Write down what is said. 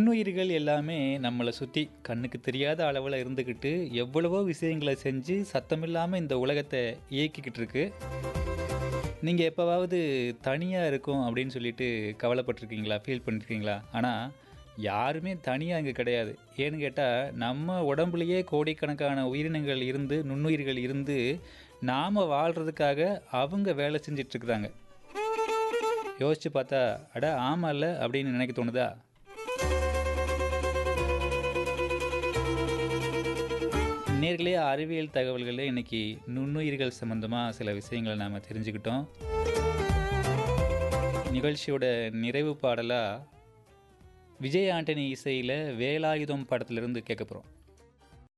நுண்ணுயிர்கள் எல்லாமே நம்மளை சுற்றி கண்ணுக்கு தெரியாத அளவில் இருந்துக்கிட்டு எவ்வளவோ விஷயங்களை செஞ்சு சத்தமில்லாமல் இந்த உலகத்தை இயக்கிக்கிட்டு இருக்கு நீங்கள் எப்போவாவது தனியாக இருக்கும் அப்படின்னு சொல்லிட்டு கவலைப்பட்டிருக்கீங்களா ஃபீல் பண்ணிருக்கீங்களா ஆனால் யாருமே தனியாக இங்கே கிடையாது ஏன்னு கேட்டால் நம்ம உடம்புலையே கோடிக்கணக்கான உயிரினங்கள் இருந்து நுண்ணுயிர்கள் இருந்து நாம் வாழ்கிறதுக்காக அவங்க வேலை செஞ்சிட்ருக்குறாங்க யோசிச்சு பார்த்தா அட ஆமாம்ல அப்படின்னு நினைக்க தோணுதா நேர்களே அறிவியல் தகவல்களில் இன்னைக்கு நுண்ணுயிர்கள் சம்மந்தமாக சில விஷயங்களை நாம் தெரிஞ்சுக்கிட்டோம் நிகழ்ச்சியோட நிறைவு பாடலாக விஜய் ஆண்டனி இசையில் வேலாயுதம் படத்திலிருந்து கேட்க போகிறோம்